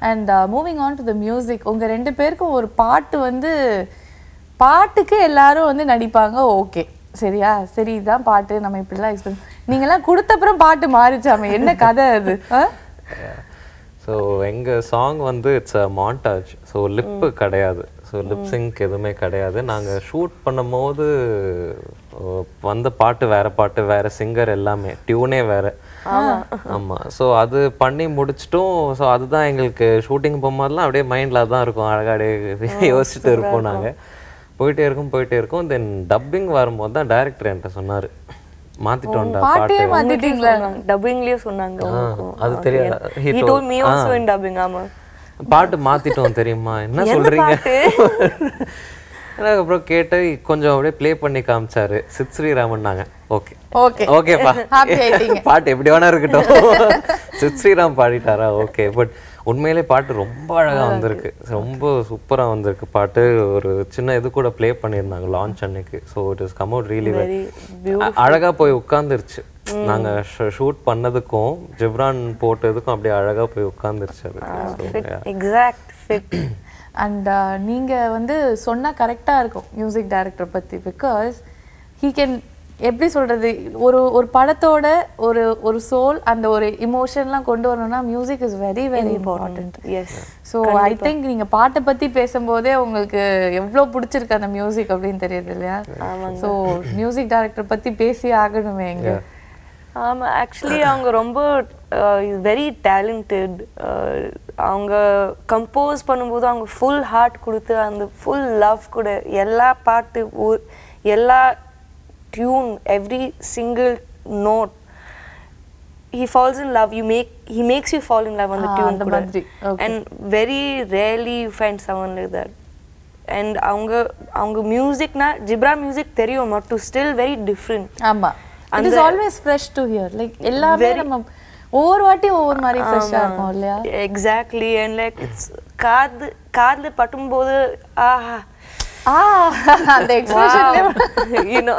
And moving on to the music உங்க ரெண்டு பேருக்கும் ஒரு பாட்டு வந்து பாட்டுக்கு எல்லாரும் வந்து நடிப்பாங்க ஓகே சரியா சரி இதுதான் பாட்டு நம்ம இப்படிலாம் எக்ஸ்பிளைன் நீங்கெல்லாம் கொடுத்தப்புறம் பாட்டு மாறிச்சாமே என்ன கதை அது ஆ? ஸோ எங்கள் சாங் வந்து it's a montage so lip கிடையாது ஸோ லிப் சிங்க் எதுவுமே கிடையாது நாங்கள் ஷூட் பண்ணும்போது ஓ, வந்த பாட்டு வேற பாட்டு வேற சிங்கர் எல்லாமே டியூனே வேற ஆமாம் ஸோ அது பண்ணி முடிச்சிட்டும் ஸோ அதுதான் எங்களுக்கு ஷூட்டிங் போகும்போதெல்லாம் அப்படியே மைண்டில் தான் இருக்கும் அழகாக அப்படியே யோசிச்சுட்டு இருப்போம் நாங்கள் போயிட்டே இருக்கும் போயிட்டே இருக்கும் தென் டப்பிங் வரும்போது தான் டைரக்டர் என்கிட்ட சொன்னார் மாற்றிட்டோம்டா பாட்டே பாட்டு மாத்திட்டீங்களா டப்பிங்லேயே சொன்னாங்க அது தெரியாது. He he told- told me also in dubbing ஆமா பாட்டு மாத்திட்டோம் தெரியுமா என்ன எந்த சொல்றீங்க பாட்டு? அதுக்கப்புறம் கேட்டு கொஞ்சம் அப்படியே ப்ளே பண்ணி காமிச்சாரு சித் ஸ்ரீராமன் நாங்க ஓகே ஓகே ஓகேப்பா Happy ஆயிட்டீங்க. பாட்டு எப்படி வேணா இருக்கட்டும் சித் ஸ்ரீராம் பாடிட்டாரா ஓகே பட் உண்மையிலே பாட்டு ரொம்ப அழகா வந்திருக்கு ரொம்ப சூப்பரா வந்திருக்கு பாட்டு ஒரு சின்ன இது கூட ப்ளே பண்ணியிருந்தாங்க லான்ச் அன்னைக்கு so it is come out really அழகா போய் உட்காந்துருச்சு நாங்க ஷூட் பண்ணதுக்கும் ஜிப்ரான் போட்டதுக்கும் அப்படியே அழகா போய் உட்காந்துருச்சு அது So, yeah. Exact fit and நீங்க வந்து சொன்னா கரெக்டா இருக்கும் மியூசிக் டைரக்டர் பத்தி பிகாஸ் ஹீ கேன் எப்படி சொல்றது ஒரு ஒரு படத்தோட ஒரு ஒரு சோல் அந்த ஒரு இமோஷன்லாம் கொண்டு வரணும்னா music is very very important yes so I think நீங்க பாட்டை பத்தி பேசும்போதே உங்களுக்கு எவ்வளோ பிடிச்சிருக்கு அந்த மியூசிக் அப்படின்னு தெரியுது இல்லையா ஸோ மியூசிக் டைரக்டர் பத்தி பேசி ஆகணுமே எங்க ஆமா ஆக்சுவலி அவங்க ரொம்ப வெரி டேலண்டட் அவங்க கம்போஸ் பண்ணும்போது அவங்க ஃபுல் ஹார்ட் கொடுத்து அந்த ஃபுல் லவ் கூட எல்லா பாட்டு ஒ- எல்லா tune every single note he falls in love you make he makes you fall in love on the Ah, tune அந்த கூட. மாதிரி. Okay. and very rarely you find someone like that and அவங்க அவங்க மியூசிக்னா ஜிப்ரா மியூசிக் தெரியும் but to still very different ஆமா it is always fresh to hear like எல்லாமே நம்ம ஒவ்வொரு வாட்டி ஒவ்வொரு மாதிரி ஃப்ரெஷ்ஷா இருக்கும் இல்லையா எக்ஸாக்ட்லி அண்ட் லைக் இட்ஸ் காது காதுல பட்டும்போது ஆஹா ஆ அந்த எக்ஸ்பிரஷன்ல wow, you know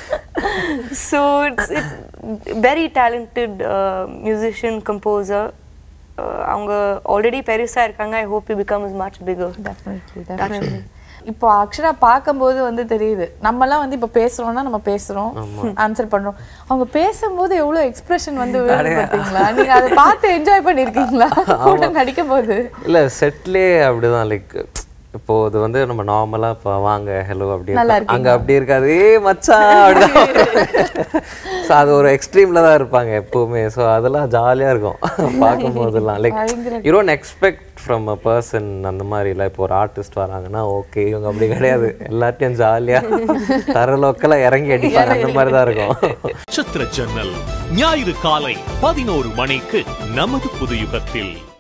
so it's it's very talented uh, musician composer uh, அவங்க ஆல்ரெடி பெருசா இருக்காங்க I hope you become is much bigger definitely definitely இப்போ அக்ஷரா பார்க்கும்போது வந்து தெரியுது நம்மலாம் வந்து இப்போ பேசுறோம்னா நம்ம பேசுறோம் ஆன்சர் பண்றோம் அவங்க பேசும்போது எவ்வளவு எக்ஸ்பிரஷன் வந்து வருது பாத்தீங்களா நீங்க அதை பார்த்து என்ஜாய் பண்ணிருக்கீங்களா கூட நடிக்கும் போது இல்ல செட்லே அப்படிதான் லைக் இப்போ இது வந்து நம்ம நார்மலா இப்போ வாங்க ஹலோ அப்படி நல்லா இருக்கும். அங்க அப்படி இருக்காது ஏ மச்சான் அப்படிதான் ஸோ அது ஒரு எக்ஸ்ட்ரீம்ல தான் இருப்பாங்க எப்பவுமே ஸோ அதெல்லாம் ஜாலியா இருக்கும் பார்க்கும்போதெல்லாம் லைக் பயங்கர you don't expect from a person அந்த மாதிரி இல்லை இப்போ ஒரு ஆர்டிஸ்ட் வராங்கன்னா ஓகே இவங்க அப்படி கிடையாது எல்லாத்தையும் ஜாலியா தர லோக்கலாக இறங்கி அடிப்பாங்க அந்த மாதிரி தான் இருக்கும் நட்சத்திர ஜன்னல் ஞாயிறு காலை பதினோரு மணிக்கு நமது புது யுகத்தில்